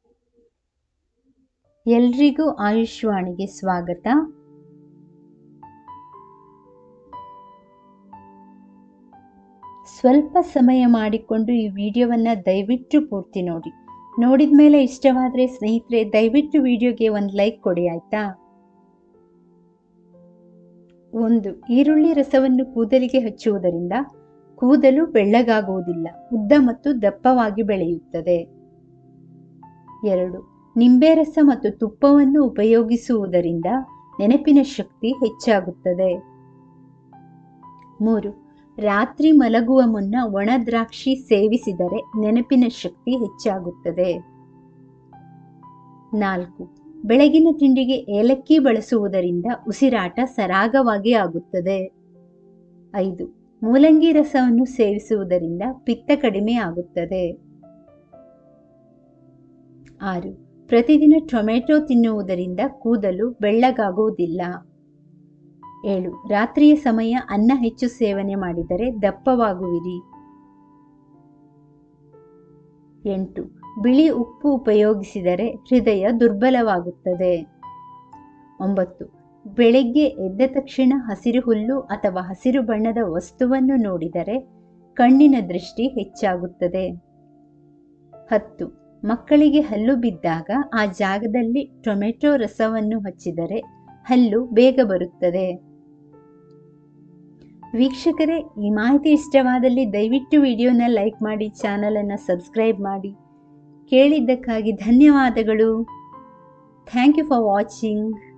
ಎಲ್ರಿಗೂ ಆಯುಷ್ವಾಣಿಗೆ ಸ್ವಾಗತ ಸ್ವಲ್ಪ ಸಮಯ ಮಾಡಿಕೊಂಡು ಈ ವಿಡಿಯೋವನ್ನು ದಯವಿಟ್ಟು ಪೂರ್ತಿ ನೋಡಿ ನೋಡಿದ ಮೇಲೆ ಇಷ್ಟವಾದರೆ ಸ್ನೇಹಿತರೆ ದಯವಿಟ್ಟು ವಿಡಿಯೋಗೆ ಒಂದು ಲೈಕ್ ಕೊಡಿ ಆಯ್ತಾ ಒಂದು ಈರುಳ್ಳಿ ರಸವನ್ನು ಕೂದಲಿಗೆ ಹಚ್ಚುವುದರಿಂದ ಕೂದಲು ಬೆಳ್ಳಗಾಗುವುದಿಲ್ಲ ಉದ್ದ ಮತ್ತು ದಪ್ಪವಾಗಿ ಬೆಳೆಯುತ್ತದೆ ಎರಡು ನಿಂಬೆ ರಸ ಮತ್ತು ತುಪ್ಪವನ್ನು ಉಪಯೋಗಿಸುವುದರಿಂದ ನೆನಪಿನ ಶಕ್ತಿ ಹೆಚ್ಚಾಗುತ್ತದೆ ಮೂರು ರಾತ್ರಿ ಮಲಗುವ ಮುನ್ನ ಒಣ ದ್ರಾಕ್ಷಿ ಸೇವಿಸಿದರೆ ನೆನಪಿನ ಶಕ್ತಿ ಹೆಚ್ಚಾಗುತ್ತದೆ ನಾಲ್ಕು ಬೆಳಗಿನ ತಿಂಡಿಗೆ ಏಲಕ್ಕಿ ಬಳಸುವುದರಿಂದ ಉಸಿರಾಟ ಸರಾಗವಾಗಿ ಆಗುತ್ತದೆ ಐದು ಮೂಲಂಗಿ ರಸವನ್ನು ಸೇವಿಸುವುದರಿಂದ ಪಿತ್ತ ಕಡಿಮೆ ಆಗುತ್ತದೆ ಆರು ಪ್ರತಿದಿನ ಟೊಮೆಟೊ ತಿನ್ನುವುದರಿಂದ ಕೂದಲು ಬೆಳ್ಳಗಾಗುವುದಿಲ್ಲ ಏಳು ರಾತ್ರಿಯ ಸಮಯ ಅನ್ನ ಹೆಚ್ಚು ಸೇವನೆ ಮಾಡಿದರೆ ದಪ್ಪವಾಗುವಿರಿ ಎಂಟು ಬಿಳಿ ಉಪ್ಪು ಉಪಯೋಗಿಸಿದರೆ ಹೃದಯ ದುರ್ಬಲವಾಗುತ್ತದೆ ಒಂಬತ್ತು ಬೆಳಗ್ಗೆ ಎದ್ದ ತಕ್ಷಣ ಹಸಿರು ಹುಲ್ಲು ಅಥವಾ ಹಸಿರು ಬಣ್ಣದ ವಸ್ತುವನ್ನು ನೋಡಿದರೆ ಕಣ್ಣಿನ ದೃಷ್ಟಿ ಹೆಚ್ಚಾಗುತ್ತದೆ ಹತ್ತು ಮಕ್ಕಳಿಗೆ ಹಲ್ಲು ಬಿದ್ದಾಗ ಆ ಜಾಗದಲ್ಲಿ ಟೊಮೆಟೊ ರಸವನ್ನು ಹಚ್ಚಿದರೆ ಹಲ್ಲು ಬೇಗ ಬರುತ್ತದೆ ವೀಕ್ಷಕರೇ ಈ ಮಾಹಿತಿ ಇಷ್ಟವಾದಲ್ಲಿ ದಯವಿಟ್ಟು ವಿಡಿಯೋನ ಲೈಕ್ ಮಾಡಿ ಚಾನಲನ್ನು ಸಬ್ಸ್ಕ್ರೈಬ್ ಮಾಡಿ ಕೇಳಿದ್ದಕ್ಕಾಗಿ ಧನ್ಯವಾದಗಳು ಥ್ಯಾಂಕ್ ಯು ಫಾರ್ ವಾಚಿಂಗ್